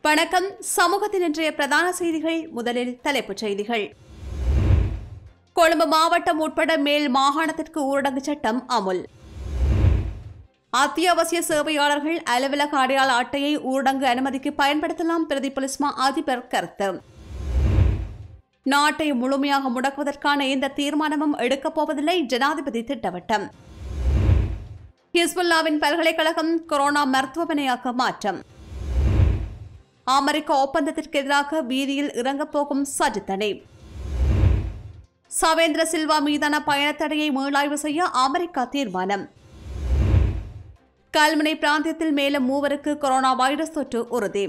வணக்கம் சமூகத்தின் இன்றைய பிரதான செய்திகள் முதலில் தலைப்புச் செய்திகள் கொழும்பு மாவட்டம் உட்பட மேல் மாகாணத்திற்கு ஊரடங்கு சட்டம் அமுல் அத்தியாவசிய சேவையாளர்கள் அலுவலக அடையாள அட்டையை ஊரடங்கு அனுமதிக்கு பயன்படுத்தலாம் பிரதி பொலிஸ்மா அதிபர் கருத்து நாட்டை முழுமையாக முடக்குவதற்கான எந்த தீர்மானமும் எடுக்கப் போவதில்லை ஜனாதிபதி திட்டவட்டம் ஹிஸ்புல்லாவின் பல்கலைக்கழகம் கொரோனா மருத்துவமனையாக்க மாற்றம் அமெரிக்க ஒப்பந்தத்திற்கு எதிராக வீதியில் இறங்கப் போகும் சஜித்தனை சவேந்திர சில்வா மீதான பயணத்தடையை மீளாய்வு செய்ய அமெரிக்கா தீர்மானம் கல்முனை பிராந்தியத்தில் மேலும் மூவருக்கு கொரோனா வைரஸ் தொற்று உறுதி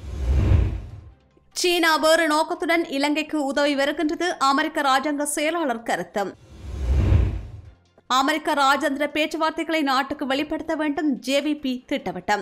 சீனா வேறு நோக்கத்துடன் இலங்கைக்கு உதவி வருகின்றது அமெரிக்க ராஜாங்க செயலாளர் கருத்து அமெரிக்க ராஜேந்திர பேச்சுவார்த்தைகளை நாட்டுக்கு வெளிப்படுத்த வேண்டும் ஜேவிபி திட்டவட்டம்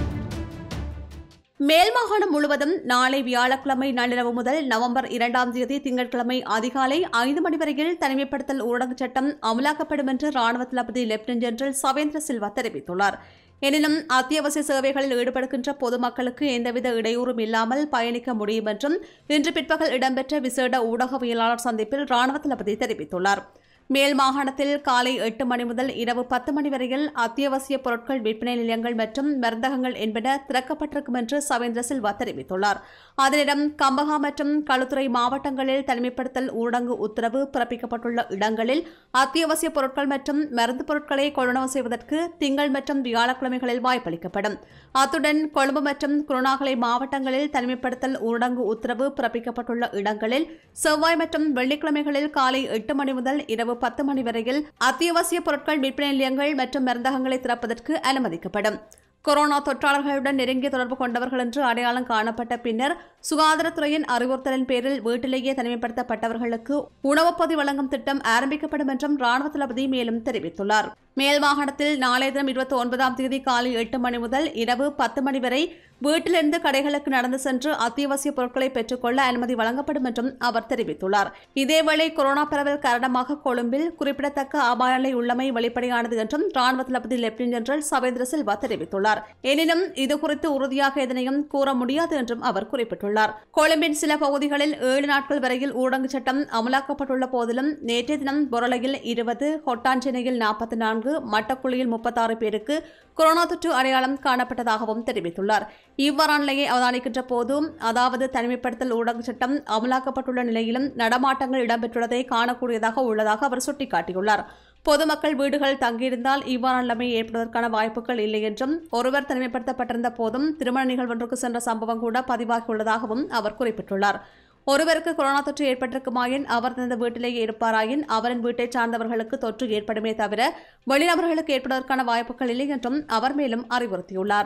மேல் மாகாணம் முழுவதும் நாளை வியாழக்கிழமை நள்ளிரவு முதல் நவம்பர் இரண்டாம் தேதி திங்கட்கிழமை அதிகாலை ஐந்து மணி வரையில் தனிமைப்படுத்தல் ஊரடங்கு சட்டம் அமலாக்கப்படும் என்று ராணுவ தளபதி லெப்டினன்ட் ஜெனரல் சவேந்திர சில்வா தெரிவித்துள்ளார் எனினும் அத்தியாவசிய சேவைகளில் ஈடுபடுகின்ற பொதுமக்களுக்கு எந்தவித இடையூறும் இல்லாமல் பயணிக்க முடியும் என்றும் இன்று பிற்பகல் இடம்பெற்ற விசேட ஊடகவியலாளர் சந்திப்பில் ராணுவ தளபதி தெரிவித்துள்ளார் மேல் மாகாணத்தில் காலை எட்டு மணி முதல் இரவு பத்து மணி வரையில் அத்தியாவசிய பொருட்கள் விற்பனை நிலையங்கள் மற்றும் மருந்தகங்கள் என்பன திறக்கப்பட்டிருக்கும் என்று சவேந்திர சில்வா தெரிவித்துள்ளார் அதனிடம் கம்பகா மற்றும் களுத்துறை மாவட்டங்களில் தனிமைப்படுத்தல் ஊரடங்கு உத்தரவு பிறப்பிக்கப்பட்டுள்ள இடங்களில் அத்தியாவசிய பொருட்கள் மற்றும் மருந்து பொருட்களை கொள்வனவு செய்வதற்கு திங்கள் மற்றும் வியாழக்கிழமைகளில் வாய்ப்பளிக்கப்படும் அத்துடன் கொழும்பு மற்றும் குருணாகலை மாவட்டங்களில் தனிமைப்படுத்தல் ஊரடங்கு உத்தரவு பிறப்பிக்கப்பட்டுள்ள இடங்களில் செவ்வாய் மற்றும் வெள்ளிக்கிழமைகளில் காலை எட்டு மணி முதல் இரவு பத்து மணி வரையில் அத்தியாவசிய பொருட்கள் விற்பனை நிலையங்கள் மற்றும் மருந்தகங்களை திறப்பதற்கு அனுமதிக்கப்படும் கொரோனா தொற்றாளர்களுடன் நெருங்கிய தொடர்பு கொண்டவர்கள் என்று அடையாளம் காணப்பட்ட பின்னர் சுகாதாரத்துறையின் அறிவுறுத்தலின் பேரில் வீட்டிலேயே தனிமைப்படுத்தப்பட்டவர்களுக்கு உணவுப் பொதி வழங்கும் திட்டம் ஆரம்பிக்கப்படும் என்றும் ராணுவ தளபதி மேலும் தெரிவித்துள்ளார் மேல் மாகாணத்தில் நாளைய தினம் இருபத்தி ஒன்பதாம் தேதி காலை எட்டு மணி முதல் இரவு பத்து மணி வரை வீட்டிலிருந்து கடைகளுக்கு நடந்து சென்று அத்தியாவசிய பொருட்களை பெற்றுக்கொள்ள அனுமதி வழங்கப்படும் என்றும் அவர் தெரிவித்துள்ளார் இதேவேளை கொரோனா பரவல் காரணமாக கொழும்பில் குறிப்பிடத்தக்க அபாய நிலை உள்ளமை வெளிப்படையானது என்றும் ராணுவ தளபதி லெப்டினன்ட் ஜெனரல் சவேந்திர சில்வா தெரிவித்துள்ளார் எனினும் இதுகுறித்து உறுதியாக எதனையும் கூற முடியாது என்றும் அவர் குறிப்பிட்டுள்ளார் கொழும்பின் சில பகுதிகளில் ஏழு நாட்கள் வரையில் ஊரடங்கு சட்டம் அமலாக்கப்பட்டுள்ள போதிலும் நேற்றைய தினம் பொருளையில் இருபது ஹொட்டான்சென்னையில் நாற்பத்தி நான்கு மட்டக்குழியில் முப்பத்தாறு பேருக்கு கொரோனா தொற்று அடையாளம் காணப்பட்டதாகவும் தெரிவித்துள்ளார் இவ்வாறான நிலையை அவதானிக்கின்ற போதும் அதாவது தனிமைப்படுத்தல் ஊடக சட்டம் அமலாக்கப்பட்டுள்ள நிலையிலும் நடமாட்டங்கள் இடம்பெற்றுள்ளதை காணக்கூடியதாக உள்ளதாக அவர் சுட்டிக்காட்டியுள்ளார் பொதுமக்கள் வீடுகளில் தங்கியிருந்தால் இவ்வாறான நிலைமை ஏற்படுவதற்கான வாய்ப்புகள் இல்லை என்றும் ஒருவர் தனிமைப்படுத்தப்பட்டிருந்த போதும் திருமண நிகழ்வொன்றுக்கு சென்ற சம்பவம் கூட பதிவாகியுள்ளதாகவும் அவர் குறிப்பிட்டுள்ளார் ஒருவருக்கு கொரோனா தொற்று ஏற்பட்டிருக்குமாயின் அவர் தனது வீட்டிலேயே இருப்பாராயின் அவரின் வீட்டைச் சார்ந்தவர்களுக்கு தொற்று ஏற்படுமே தவிர வெளிநபர்களுக்கு ஏற்படுவதற்கான வாய்ப்புகள் இல்லை என்றும் அவர் மேலும் அறிவுறுத்தியுள்ளார்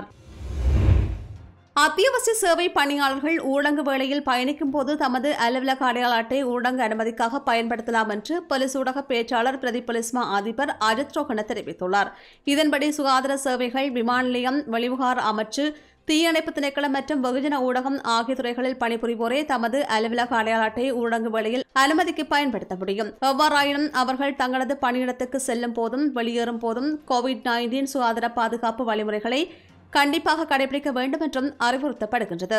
அத்தியாவசிய சேவை பணியாளர்கள் ஊரடங்கு வேளையில் பயணிக்கும் போது தமது அலுவலக அடையாள அட்டை ஊரடங்கு அனுமதிக்காக பயன்படுத்தலாம் என்று போலீஸ் ஊடக பேச்சாளர் பிரதி பொலிஸ்மா அதிபர் அஜித் ரோஹன தெரிவித்துள்ளார் இதன்படி சுகாதார சேவைகள் விமான நிலையம் வெளிவிகார அமைச்சு தீயணைப்பு திணைக்களம் மற்றும் வெகுஜன ஊடகம் ஆகிய துறைகளில் பணிபுரிவோரே தமது அலுவலக அடையாள அட்டையை ஊரடங்கு வேளையில் அனுமதிக்கு பயன்படுத்த முடியும் எவ்வாறாயினும் அவர்கள் தங்களது பணியிடத்துக்கு செல்லும் போதும் வெளியேறும் போதும் கோவிட் நைன்டீன் சுகாதார பாதுகாப்பு வழிமுறைகளை கண்டிப்பாக கடைபிடிக்க வேண்டும் என்றும் அறிவுறுத்தப்படுகின்றது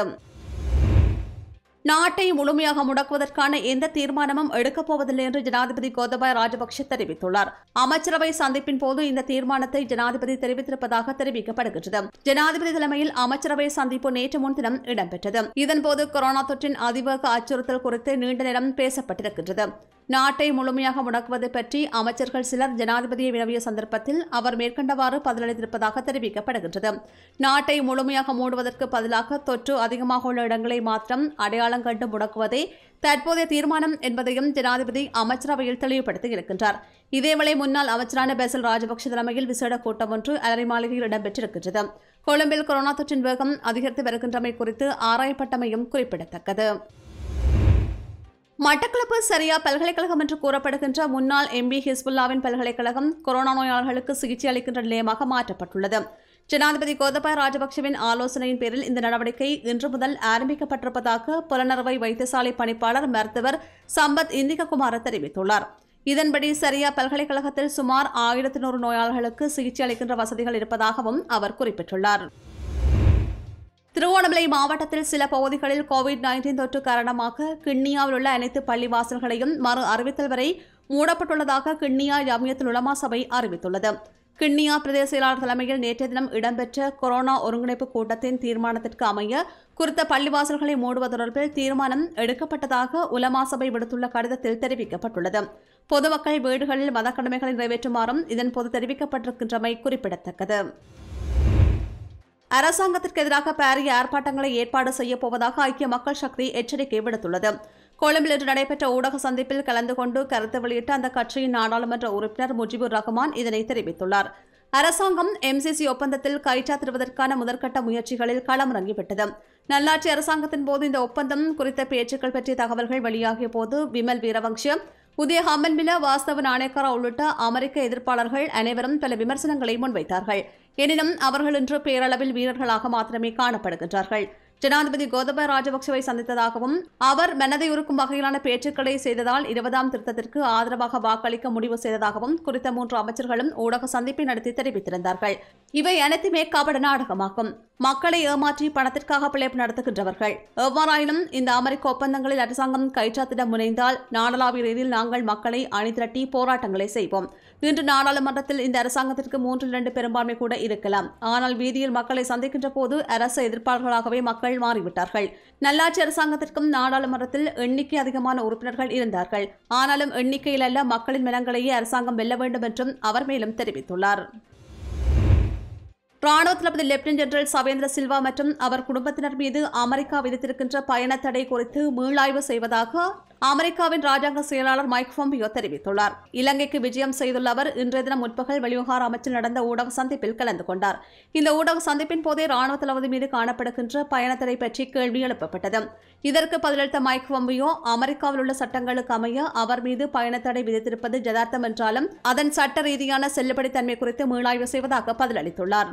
நாட்டை முழுமையாக முடக்குவதற்கான எந்த தீர்மானமும் எடுக்கப் போவதில்லை என்று ஜனாதிபதி கோதபாய ராஜபக்ஷ தெரிவித்துள்ளார் அமைச்சரவை சந்திப்பின் போது இந்த தீர்மானத்தை ஜனாதிபதி தெரிவித்திருப்பதாக தெரிவிக்கப்படுகின்றது ஜனாதிபதி தலைமையில் அமைச்சரவை சந்திப்பு நேற்று முன்தினம் இடம்பெற்றது இதன்போது கொரோனா தொற்றின் அதிவேக அச்சுறுத்தல் குறித்து நீண்ட நேரம் பேசப்பட்டிருக்கின்றது நாட்டை முழுமையாக முடக்குவது பற்றி அமைச்சர்கள் சிலர் ஜனாதிபதியை வினவிய சந்தர்ப்பத்தில் அவர் மேற்கண்டவாறு பதிலளித்திருப்பதாக தெரிவிக்கப்படுகின்றது நாட்டை முழுமையாக மூடுவதற்கு பதிலாக தொற்று அதிகமாக உள்ள இடங்களை மாத்திரம் அடையாளம் கண்டு முடக்குவதே தற்போதைய தீர்மானம் என்பதையும் ஜனாதிபதி அமைச்சரவையில் தெளிவுபடுத்தி இருக்கின்றார் இதேவேளை முன்னாள் அமைச்சரான பெசல் ராஜபக்ஷ தலைமையில் விசேட கூட்டம் ஒன்று அலரி மாளிகையில் இடம்பெற்றிருக்கின்றது கொழும்பில் கொரோனா தொற்றின் வேகம் அதிகரித்து வருகின்றமை குறித்து ஆராயப்பட்டமையும் குறிப்பிடத்தக்கது மட்டக்களப்பு சரியா பல்கலைக்கழகம் என்று கூறப்படுகின்ற முன்னாள் எம்பி ஹிஸ்புல்லாவின் பல்கலைக்கழகம் கொரோனா நோயாளர்களுக்கு சிகிச்சை அளிக்கின்ற நிலையமாக மாற்றப்பட்டுள்ளது ஜனாதிபதி கோதபாய ராஜபக்சவின் ஆலோசனையின் பேரில் இந்த நடவடிக்கை இன்று முதல் ஆரம்பிக்கப்பட்டிருப்பதாக புலனறுவை வைத்தியசாலை பணிப்பாளர் மருத்துவர் சம்பத் இந்திககுமார தெரிவித்துள்ளார் இதன்படி சரியா பல்கலைக்கழகத்தில் சுமார் ஆயிரத்தி நூறு நோயாளர்களுக்கு சிகிச்சை அளிக்கின்ற வசதிகள் இருப்பதாகவும் அவர் குறிப்பிட்டுள்ளார் திருவோணமலை மாவட்டத்தில் சில பகுதிகளில் கோவிட் நைன்டீன் தொற்று காரணமாக கிண்ணியாவில் உள்ள அனைத்து பள்ளிவாசல்களையும் மறு அறிவித்தல் வரை மூடப்பட்டுள்ளதாக கிண்ணியா ஜமியத்துல் உலமா சபை அறிவித்துள்ளது கிண்ணியா பிரதேச செயலாளர் தலைமையில் நேற்றைய தினம் இடம்பெற்ற கொரோனா ஒருங்கிணைப்பு கூட்டத்தின் தீர்மானத்திற்கு அமைய குறித்த பள்ளிவாசல்களை மூடுவது தொடர்பில் தீர்மானம் எடுக்கப்பட்டதாக உலமா சபை விடுத்துள்ள கடிதத்தில் தெரிவிக்கப்பட்டுள்ளது பொதுமக்கள் வீடுகளில் மதக்கடமைகளை நிறைவேற்றுமாறும் இதன்போது தெரிவிக்கப்பட்டிருக்கின்றமை குறிப்பிடத்தக்கது அரசாங்கத்திற்கு எதிராக பாரிய ஆர்ப்பாட்டங்களை ஏற்பாடு செய்யப் போவதாக ஐக்கிய மக்கள் சக்தி எச்சரிக்கை விடுத்துள்ளது கொழும்பில் இன்று நடைபெற்ற ஊடக சந்திப்பில் கலந்து கொண்டு கருத்து வெளியிட்ட அந்த கட்சியின் நாடாளுமன்ற உறுப்பினர் முஜிபுர் ரஹ்மான் இதனை தெரிவித்துள்ளார் அரசாங்கம் எம்சிசி ஒப்பந்தத்தில் கைச்சாத்திடுவதற்கான முதற்கட்ட முயற்சிகளில் களமிறங்கிவிட்டது நல்லாட்சி அரசாங்கத்தின் போது இந்த ஒப்பந்தம் குறித்த பேச்சுக்கள் பற்றிய தகவல்கள் வெளியாகிய போது விமல் வீரவங்ஷ உதய ஹம்மன்பில வாஸ்தவ நாணயக்காரா உள்ளிட்ட அமெரிக்க எதிர்ப்பாளர்கள் அனைவரும் பல விமர்சனங்களை முன்வைத்தார்கள் எனினும் அவர்கள் இன்று பேரளவில் வீரர்களாக மாத்திரமே காணப்படுகின்றார்கள் ஜனாதிபதி கோதபய ராஜபக்சவை சந்தித்ததாகவும் அவர் மனதை உருக்கும் வகையிலான பேச்சுக்களை செய்ததால் இருபதாம் திருத்தத்திற்கு ஆதரவாக வாக்களிக்க முடிவு செய்ததாகவும் குறித்த மூன்று அமைச்சர்களும் ஊடக சந்திப்பை நடத்தி தெரிவித்திருந்தார்கள் இவை அனைத்துமே கபட நாடகமாகும் மக்களை ஏமாற்றி பணத்திற்காக பிழைப்பு நடத்துகின்றவர்கள் எவ்வாறாயினும் இந்த அமெரிக்க ஒப்பந்தங்களில் அரசாங்கம் கைச்சாத்திட முனைந்தால் நாடளாவிய ரீதியில் நாங்கள் மக்களை அணிதிரட்டி போராட்டங்களை செய்வோம் இன்று நாடாளுமன்றத்தில் இந்த அரசாங்கத்திற்கு மூன்றில் இரண்டு பெரும்பான்மை கூட இருக்கலாம் ஆனால் வீதியில் மக்களை சந்திக்கின்ற போது அரசு எதிர்ப்பாளர்களாகவே மக்கள் மாறிவிட்டார்கள் நல்லாட்சி அரசாங்கத்திற்கும் நாடாளுமன்றத்தில் எண்ணிக்கை அதிகமான உறுப்பினர்கள் இருந்தார்கள் ஆனாலும் எண்ணிக்கையில் அல்ல மக்களின் மனங்களையே அரசாங்கம் வெல்ல வேண்டும் என்றும் அவர் மேலும் தெரிவித்துள்ளார் ராணுவ தளபதி லெப்டினன்ட் ஜெனரல் சவேந்திர சில்வா மற்றும் அவர் குடும்பத்தினர் மீது அமெரிக்கா விதித்திருக்கின்ற பயண தடை குறித்து மீளாய்வு செய்வதாக அமெரிக்காவின் ராஜாங்க செயலாளர் மைக் பாம்பியோ தெரிவித்துள்ளார் இலங்கைக்கு விஜயம் செய்துள்ள அவர் இன்றைய தினம் முற்பகல் வெளிவிவகார அமைச்சில் நடந்த ஊடக சந்திப்பில் கலந்து கொண்டார் இந்த ஊடக சந்திப்பின் போதே ராணுவ தளபதி மீது காணப்படுகின்ற பயண தடை பற்றி கேள்வி எழுப்பப்பட்டது இதற்கு பதிலளித்த மைக் பாம்பியோ அமெரிக்காவில் உள்ள சட்டங்களுக்கு அமைய அவர் மீது பயண தடை விதித்திருப்பது ஜதார்த்தம் என்றாலும் அதன் சட்ட ரீதியான செல்லுபடித்தன்மை குறித்து மீளாய்வு செய்வதாக பதிலளித்துள்ளார்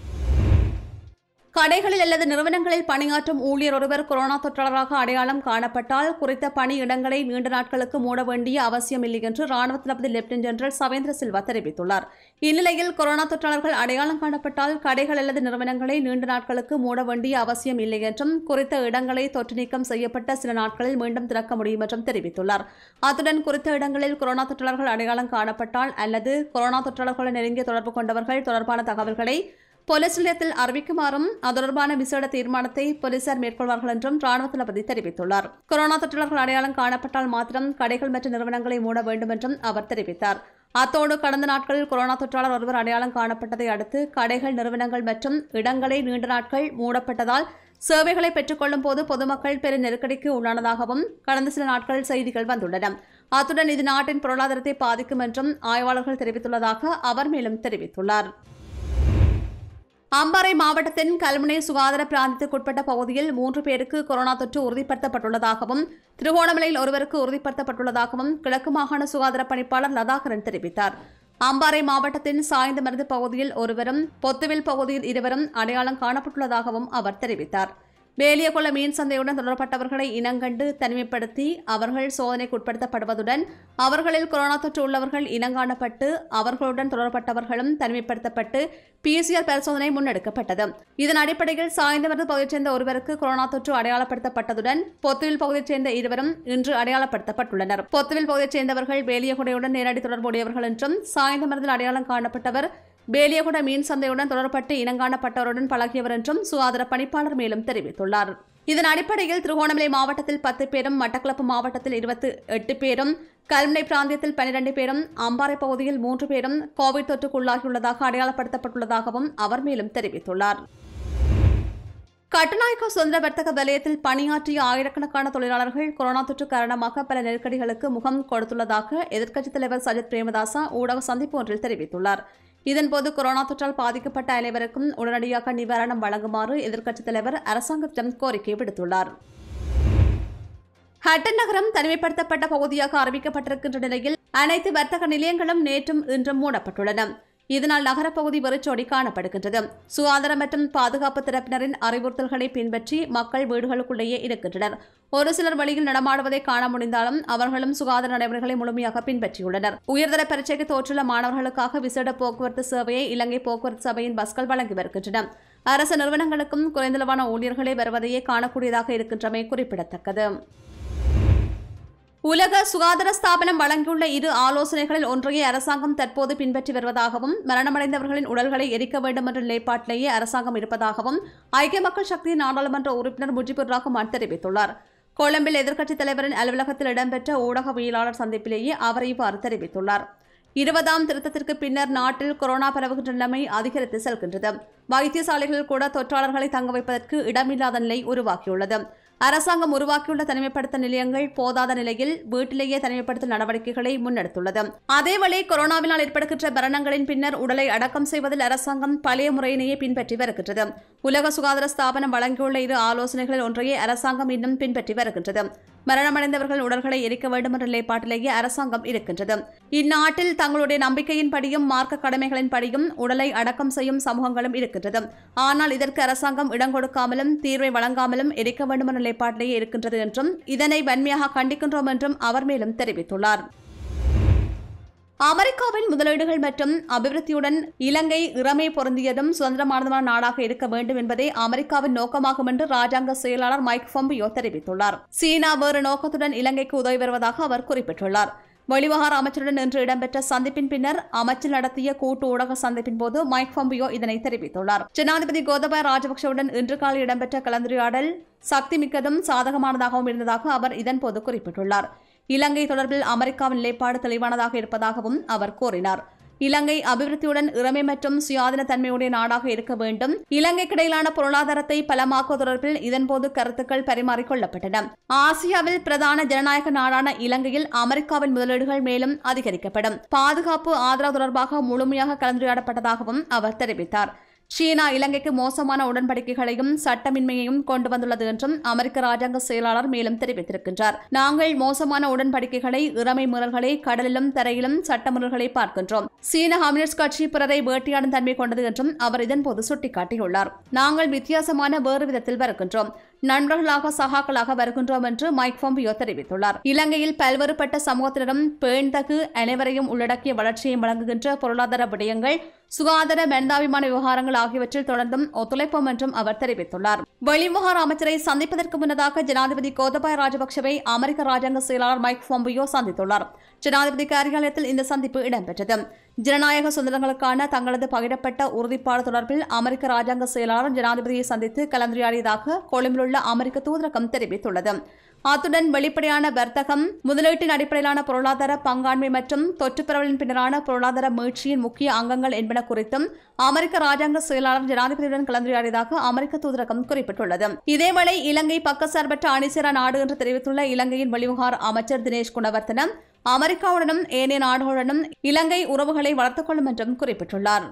கடைகளில் அல்லது நிறுவனங்களில் பணியாற்றும் ஊழியர் ஒருவர் கொரோனா தொற்றாளராக அடையாளம் காணப்பட்டால் குறித்த பணியிடங்களை நீண்ட நாட்களுக்கு மூட வேண்டிய அவசியமில்லை என்று ராணுவ தளபதி லெப்டினன்ட் ஜெனரல் சவேந்திர சில்வா தெரிவித்துள்ளார் இந்நிலையில் கொரோனா தொற்றாளர்கள் அடையாளம் காணப்பட்டால் கடைகள் அல்லது நிறுவனங்களை நீண்ட நாட்களுக்கு மூட வேண்டிய அவசியம் இல்லை என்றும் குறித்த இடங்களை தொற்று நீக்கம் செய்யப்பட்ட சில நாட்களில் மீண்டும் திறக்க முடியும் என்றும் தெரிவித்துள்ளார் அத்துடன் குறித்த இடங்களில் கொரோனா தொற்றாளர்கள் அடையாளம் காணப்பட்டால் அல்லது கொரோனா தொற்றாளர்களை நெருங்கிய தொடர்பு கொண்டவர்கள் தொடர்பான தகவல்களை போலீஸ் நிலையத்தில் அறிவிக்குமாறும் அது தொடர்பான விசேட தீர்மானத்தை போலீசார் மேற்கொள்வார்கள் என்றும் ராணுவ தளபதி தெரிவித்துள்ளார் கொரோனா தொற்றாளர்கள் அடையாளம் காணப்பட்டால் மாத்திரம் கடைகள் மற்றும் நிறுவனங்களை மூட வேண்டும் என்றும் அவர் தெரிவித்தார் அத்தோடு கடந்த நாட்களில் கொரோனா தொற்றாளர் ஒருவர் அடையாளம் காணப்பட்டதை அடுத்து கடைகள் நிறுவனங்கள் மற்றும் இடங்களை நீண்ட நாட்கள் மூடப்பட்டதால் சேவைகளை பெற்றுக்கொள்ளும் போது பொதுமக்கள் பெரும் நெருக்கடிக்கு உள்ளானதாகவும் கடந்த சில நாட்களில் செய்திகள் வந்துள்ளன அத்துடன் இது நாட்டின் பொருளாதாரத்தை பாதிக்கும் என்றும் ஆய்வாளர்கள் தெரிவித்துள்ளதாக அவர் மேலும் தெரிவித்துள்ளார் அம்பாறை மாவட்டத்தின் கல்முனை சுகாதார பிராந்தியத்திற்குட்பட்ட பகுதியில் மூன்று பேருக்கு கொரோனா தொற்று உறுதிப்படுத்தப்பட்டுள்ளதாகவும் திருகோணமலையில் ஒருவருக்கு உறுதிப்படுத்தப்பட்டுள்ளதாகவும் கிழக்கு மாகாண சுகாதார பணிப்பாளர் லதாகரன் தெரிவித்தார் அம்பாறை மாவட்டத்தின் சாய்ந்தமருது பகுதியில் ஒருவரும் பொத்துவில் பகுதியில் இருவரும் அடையாளம் காணப்பட்டுள்ளதாகவும் அவர் தெரிவித்தார் வேலியகுள மீன் சந்தையுடன் தொடர்பட்டவர்களை இனங்கண்டு தனிமைப்படுத்தி அவர்கள் சோதனைக்கு உட்படுத்தப்படுவதுடன் அவர்களில் கொரோனா தொற்று உள்ளவர்கள் இனங்காணப்பட்டு அவர்களுடன் தொடர்பட்டவர்களும் தனிமைப்படுத்தப்பட்டு பிசிஆர் பரிசோதனை முன்னெடுக்கப்பட்டது இதன் அடிப்படையில் சாய்ந்தமருது பகுதியைச் சேர்ந்த ஒருவருக்கு கொரோனா தொற்று அடையாளப்படுத்தப்பட்டதுடன் பொத்துவில் பகுதியைச் சேர்ந்த இருவரும் இன்று அடையாளப்படுத்தப்பட்டுள்ளனர் பொத்துவில் பகுதியைச் சேர்ந்தவர்கள் வேலியகுடையுடன் நேரடி தொடர்புடையவர்கள் என்றும் சாய்ந்தமருதில் அடையாளம் காணப்பட்டவர் பேலியகுட மீன் சந்தையுடன் தொடர்பட்டு இனங்காணப்பட்டவருடன் பழகியவர் என்றும் சுகாதார பணிப்பாளர் மேலும் தெரிவித்துள்ளார் இதன் அடிப்படையில் திருகோணமலை மாவட்டத்தில் பத்து பேரும் மட்டக்களப்பு மாவட்டத்தில் இருபத்தி எட்டு பேரும் கல்முனை பிராந்தியத்தில் பனிரெண்டு பேரும் அம்பாறை பகுதியில் மூன்று பேரும் கோவிட் தொற்றுக்குள்ளாகியுள்ளதாக அடையாளப்படுத்தப்பட்டுள்ளதாகவும் அவர் மேலும் தெரிவித்துள்ளார் கட்டுநாயக்க சுதந்திர வர்த்தக வலயத்தில் பணியாற்றிய ஆயிரக்கணக்கான தொழிலாளர்கள் கொரோனா தொற்று காரணமாக பல நெருக்கடிகளுக்கு முகம் கொடுத்துள்ளதாக எதிர்க்கட்சித் தலைவர் சஜித் பிரேமதாசா ஊடக சந்திப்பு ஒன்றில் தெரிவித்துள்ளார் இதன்போது கொரோனா தொற்றால் பாதிக்கப்பட்ட அனைவருக்கும் உடனடியாக நிவாரணம் வழங்குமாறு எதிர்க்கட்சித் தலைவர் அரசாங்கத்திடம் கோரிக்கை விடுத்துள்ளார் ஹட்டன் நகரம் தனிமைப்படுத்தப்பட்ட பகுதியாக அறிவிக்கப்பட்டிருக்கின்ற நிலையில் அனைத்து வர்த்தக நிலையங்களும் நேற்றும் இன்றும் மூடப்பட்டுள்ளன இதனால் நகரப்பகுதி வெறிச்சோடி காணப்படுகின்றது சுகாதார மற்றும் பாதுகாப்பு தரப்பினரின் அறிவுறுத்தல்களை பின்பற்றி மக்கள் வீடுகளுக்குள்ளேயே இருக்கின்றனர் ஒரு சிலர் வழியில் நடமாடுவதை காண முடிந்தாலும் அவர்களும் சுகாதார நடைமுறைகளை முழுமையாக பின்பற்றியுள்ளனர் உயர்தர பரீட்சைக்கு தோற்றுள்ள மாணவர்களுக்காக விசேட போக்குவரத்து சேவையை இலங்கை போக்குவரத்து சபையின் பஸ்கள் வழங்கி வருகின்றன அரசு நிறுவனங்களுக்கும் குறைந்தளவான ஊழியர்களே வருவதையே காணக்கூடியதாக இருக்கின்றமை குறிப்பிடத்தக்கது உலக சுகாதார ஸ்தாபனம் வழங்கியுள்ள இரு ஆலோசனைகளில் ஒன்றையே அரசாங்கம் தற்போது பின்பற்றி வருவதாகவும் மரணமடைந்தவர்களின் உடல்களை எரிக்க வேண்டும் என்ற நிலைப்பாட்டிலேயே அரசாங்கம் இருப்பதாகவும் ஐக்கிய மக்கள் சக்தி நாடாளுமன்ற உறுப்பினர் முஜிபுர் ரஹ்மான் தெரிவித்துள்ளார் கொழும்பில் எதிர்க்கட்சித் தலைவரின் அலுவலகத்தில் இடம்பெற்ற ஊடகவியலாளர் சந்திப்பிலேயே அவர் இவ்வாறு தெரிவித்துள்ளார் இருபதாம் திருத்தத்திற்கு பின்னர் நாட்டில் கொரோனா பரவுகின்ற நிலைமை அதிகரித்து செல்கின்றது வைத்தியசாலைகளில் கூட தொற்றாளர்களை தங்க வைப்பதற்கு இடமில்லாத நிலை உருவாக்கியுள்ளது அரசாங்கம் உருவாக்கியுள்ள தனிமைப்படுத்தல் நிலையங்கள் போதாத நிலையில் வீட்டிலேயே தனிமைப்படுத்தல் நடவடிக்கைகளை முன்னெடுத்துள்ளது அதேவேளை கொரோனாவினால் ஏற்படுகின்ற மரணங்களின் பின்னர் உடலை அடக்கம் செய்வதில் அரசாங்கம் பழைய முறையினையே பின்பற்றி வருகின்றது உலக சுகாதார ஸ்தாபனம் வழங்கியுள்ள இரு ஆலோசனைகளில் ஒன்றையே அரசாங்கம் இன்னும் பின்பற்றி வருகின்றது மரணமடைந்தவர்கள் உடல்களை எரிக்க வேண்டும் என்ற நிலைப்பாட்டிலேயே அரசாங்கம் இருக்கின்றது இந்நாட்டில் தங்களுடைய நம்பிக்கையின்படியும் மார்க்க கடமைகளின்படியும் உடலை அடக்கம் செய்யும் சமூகங்களும் இருக்கின்றது ஆனால் இதற்கு அரசாங்கம் இடம் கொடுக்காமலும் தீர்வை வழங்காமலும் எரிக்க வேண்டும் என்ற நிலைப்பாட்டிலேயே இருக்கின்றது என்றும் இதனை வன்மையாக கண்டிக்கின்றோம் என்றும் அவர் மேலும் தெரிவித்துள்ளார் அமெரிக்காவின் முதலீடுகள் மற்றும் அபிவிருத்தியுடன் இலங்கை இறமை பொருந்தியதும் சுதந்திரமானதுமான நாடாக இருக்க வேண்டும் என்பதே அமெரிக்காவின் நோக்கமாகும் என்று ராஜாங்க செயலாளர் மைக் பொம்பியோ தெரிவித்துள்ளார் சீனா வேறு நோக்கத்துடன் இலங்கைக்கு உதவி வருவதாக அவர் குறிப்பிட்டுள்ளார் வெளிவகார அமைச்சருடன் இன்று இடம்பெற்ற சந்திப்பின் பின்னர் அமைச்சர் நடத்திய கூட்டு ஊடக சந்திப்பின் போது மைக் பொம்பியோ இதனை தெரிவித்துள்ளார் ஜனாதிபதி கோதபாய ராஜபக்சவுடன் இன்று காலை இடம்பெற்ற கலந்துரையாடல் சக்தி மிக்கதும் சாதகமானதாகவும் இருந்ததாக அவர் இதன்போது குறிப்பிட்டுள்ளார் இலங்கை தொடர்பில் அமெரிக்காவின் நிலைப்பாடு தெளிவானதாக இருப்பதாகவும் அவர் கூறினார் இலங்கை அபிவிருத்தியுடன் இறமை மற்றும் சுயாதீன தன்மையுடைய நாடாக இருக்க வேண்டும் இலங்கைக்கு இடையிலான பொருளாதாரத்தை பலமாக்குவது தொடர்பில் இதன்போது கருத்துக்கள் பரிமாறிக்கொள்ளப்பட்டன ஆசியாவில் பிரதான ஜனநாயக நாடான இலங்கையில் அமெரிக்காவின் முதலீடுகள் மேலும் அதிகரிக்கப்படும் பாதுகாப்பு ஆதரவு தொடர்பாக முழுமையாக கலந்துரையாடப்பட்டதாகவும் அவர் தெரிவித்தார் சீனா இலங்கைக்கு மோசமான உடன்படிக்கைகளையும் சட்டமின்மையையும் கொண்டு வந்துள்ளது என்றும் அமெரிக்க ராஜாங்க செயலாளர் மேலும் தெரிவித்திருக்கின்றார் நாங்கள் மோசமான உடன்படிக்கைகளை இறமை முறல்களை கடலிலும் தரையிலும் சட்டமுறல்களை பார்க்கின்றோம் சீன கம்யூனிஸ்ட் கட்சி பிறரை வேட்டையாடும் தன்மை கொண்டது என்றும் அவர் இதன்போது சுட்டிக்காட்டியுள்ளார் நாங்கள் வித்தியாசமான வேறு விதத்தில் வருகின்றோம் நண்பர்களாக சகாக்களாக வருகின்றோம் என்று மைக் பொம்பியோ தெரிவித்துள்ளார் இலங்கையில் பல்வேறுபட்ட சமூகத்தினரும் பேண்தகு அனைவரையும் உள்ளடக்கிய வளர்ச்சியை வழங்குகின்ற பொருளாதார விடயங்கள் சுகாதார மனிதாபிமான விவகாரங்கள் ஆகியவற்றில் தொடர்ந்தும் ஒத்துழைப்போம் என்றும் அவர் தெரிவித்துள்ளார் வெளிவிவகார அமைச்சரை சந்திப்பதற்கு முன்னதாக ஜனாதிபதி கோதபாய ராஜபக்சவை அமெரிக்க ராஜாங்க செயலாளர் மைக் பொம்பியோ சந்தித்துள்ளார் ஜனாதிபதி காரியாலயத்தில் இந்த சந்திப்பு இடம்பெற்றது ஜனநாயக சுதந்திரங்களுக்கான தங்களது பகிரப்பட்ட உறுதிப்பாடு தொடர்பில் அமெரிக்க ராஜாங்க செயலாளர் ஜனாதிபதியை சந்தித்து கலந்துரையாடியதாக கொழும்பிலுள்ள அமெரிக்க தூதரகம் தெரிவித்துள்ளது அத்துடன் வெளிப்படையான வர்த்தகம் முதலீட்டின் அடிப்படையிலான பொருளாதார பங்காண்மை மற்றும் தொற்று பரவலின் பின்னரான பொருளாதார மீட்சியின் முக்கிய அங்கங்கள் என்பன குறித்தும் அமெரிக்க ராஜாங்க செயலாளர் ஜனாதிபதியுடன் கலந்துரையாடியதாக அமெரிக்க தூதரகம் குறிப்பிட்டுள்ளது இதேவேளை இலங்கை பக்கசார்பற்ற அணிசேரா நாடு என்று தெரிவித்துள்ள இலங்கையின் வெளிவிவகார அமைச்சர் தினேஷ் குணவர்த்தனம் அமெரிக்காவுடனும் ஏனைய நாடுகளுடனும் இலங்கை உறவுகளை வளர்த்துக் கொள்ளும் என்றும் குறிப்பிட்டுள்ளார்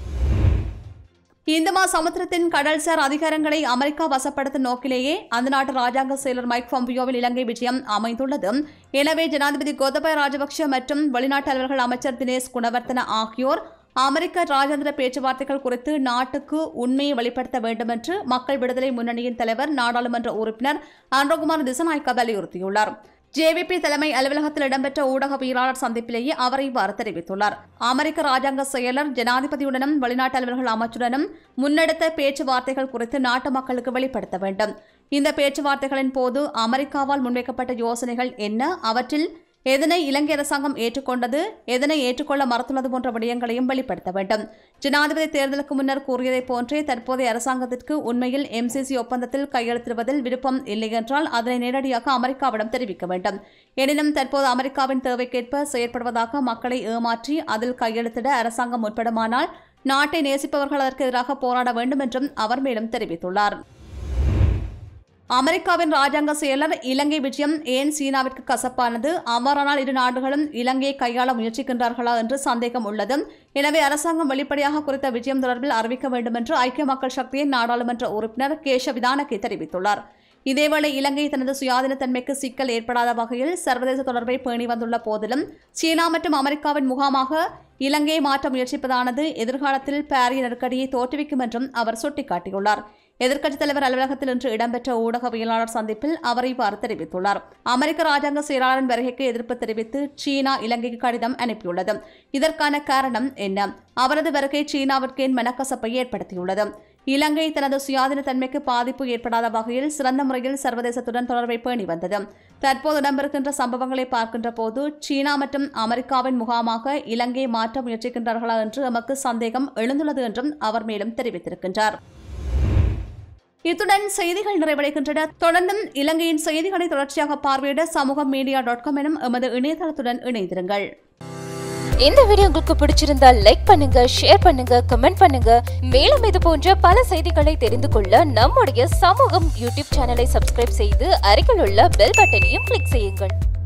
இந்தமா சமுத்திரத்தின் கடல்சார் அதிகாரங்களை அமெரிக்கா வசப்படுத்தும் நோக்கிலேயே அந்த நாட்டு ராஜாங்க செயலர் மைக் பாம்பியோவில் இலங்கை விஜயம் அமைந்துள்ளது எனவே ஜனாதிபதி கோதபாய ராஜபக்ஷ மற்றும் வெளிநாட்டு அலுவல்கள் அமைச்சர் தினேஷ் குணவர்த்தன ஆகியோர் அமெரிக்க ராஜேந்திர பேச்சுவார்த்தைகள் குறித்து நாட்டுக்கு உண்மையை வெளிப்படுத்த வேண்டும் என்று மக்கள் விடுதலை முன்னணியின் தலைவர் நாடாளுமன்ற உறுப்பினர் அன்றகுமார் திசநாயக்க வலியுறுத்தியுள்ளார் ஜேவிபி தலைமை அலுவலகத்தில் இடம்பெற்ற ஊடகவியலாளர் சந்திப்பிலேயே அவர் இவ்வாறு தெரிவித்துள்ளார் அமெரிக்க ராஜாங்க செயலர் ஜனாதிபதியுடனும் வெளிநாட்டு அலுவலர்கள் அமைச்சுடனும் முன்னெடுத்த பேச்சுவார்த்தைகள் குறித்து நாட்டு மக்களுக்கு வெளிப்படுத்த வேண்டும் இந்த பேச்சுவார்த்தைகளின் போது அமெரிக்காவால் முன்வைக்கப்பட்ட யோசனைகள் என்ன அவற்றில் எதனை இலங்கை அரசாங்கம் ஏற்றுக்கொண்டது எதனை ஏற்றுக்கொள்ள மறுத்துள்ளது போன்ற விடயங்களையும் வெளிப்படுத்த வேண்டும் ஜனாதிபதி தேர்தலுக்கு முன்னர் கூறியதைப் போன்றே தற்போதைய அரசாங்கத்திற்கு உண்மையில் எம்சிசி ஒப்பந்தத்தில் கையெழுத்திடுவதில் விருப்பம் இல்லை என்றால் அதனை நேரடியாக அமெரிக்காவிடம் தெரிவிக்க வேண்டும் எனினும் தற்போது அமெரிக்காவின் தேவைக்கேற்ப செயற்படுவதாக மக்களை ஏமாற்றி அதில் கையெழுத்திட அரசாங்கம் முற்படுமானால் நாட்டை நேசிப்பவர்கள் அதற்கு எதிராக போராட வேண்டும் என்றும் அவர் மேலும் தெரிவித்துள்ளார் அமெரிக்காவின் ராஜாங்க செயலர் இலங்கை விஜயம் ஏன் சீனாவிற்கு கசப்பானது அவ்வாறானால் இரு நாடுகளும் இலங்கையை கையாள முயற்சிக்கின்றார்களா என்று சந்தேகம் உள்ளது எனவே அரசாங்கம் வெளிப்படையாக குறித்த விஜயம் தொடர்பில் அறிவிக்க வேண்டும் என்று ஐக்கிய மக்கள் சக்தியின் நாடாளுமன்ற உறுப்பினர் கேஷ விதானகே தெரிவித்துள்ளார் இதேவேளை இலங்கை தனது சுயாதீனத்தன்மைக்கு சிக்கல் ஏற்படாத வகையில் சர்வதேச தொடர்பை பேணி வந்துள்ள போதிலும் சீனா மற்றும் அமெரிக்காவின் முகாமாக இலங்கையை மாற்ற முயற்சிப்பதானது எதிர்காலத்தில் பாரிய நெருக்கடியை தோற்றுவிக்கும் என்றும் அவர் சுட்டிக்காட்டியுள்ளார் எதிர்க்கட்சித் தலைவர் அலுவலகத்தில் இன்று இடம்பெற்ற ஊடகவியலாளர் சந்திப்பில் அவர் இவ்வாறு தெரிவித்துள்ளார் அமெரிக்க ராஜாங்க செயலாளரின் வருகைக்கு எதிர்ப்பு தெரிவித்து சீனா இலங்கைக்கு கடிதம் அனுப்பியுள்ளது இதற்கான காரணம் என்ன அவரது வருகை சீனாவிற்கு என் மனக்கசப்பை ஏற்படுத்தியுள்ளது இலங்கை தனது சுயாதீன தன்மைக்கு பாதிப்பு ஏற்படாத வகையில் சிறந்த முறையில் சர்வதேசத்துடன் தொடர்பை பேணி வந்தது தற்போது இடம்பெறுகின்ற சம்பவங்களை பார்க்கின்ற போது சீனா மற்றும் அமெரிக்காவின் முகாமாக இலங்கையை மாற்ற முயற்சிக்கின்றார்களா என்று எமக்கு சந்தேகம் எழுந்துள்ளது என்றும் அவர் மேலும் தெரிவித்திருக்கின்றார் இத்துடன் செய்திகள் நிறைவடைகின்றன தொடர்ந்தும் இலங்கையின் செய்திகளை தொடர்ச்சியாக பார்வையிட சமூக மீடியா டாட் காம் எனும் எமது இணையதளத்துடன் இணைந்திருங்கள் இந்த வீடியோ உங்களுக்கு பிடிச்சிருந்தா லைக் பண்ணுங்க ஷேர் பண்ணுங்க கமெண்ட் பண்ணுங்க மேலும் இது போன்ற பல செய்திகளை தெரிந்து கொள்ள நம்முடைய சமூகம் யூடியூப் சேனலை சப்ஸ்கிரைப் செய்து அருகில் உள்ள பெல் பட்டனையும் கிளிக் செய்யுங்கள்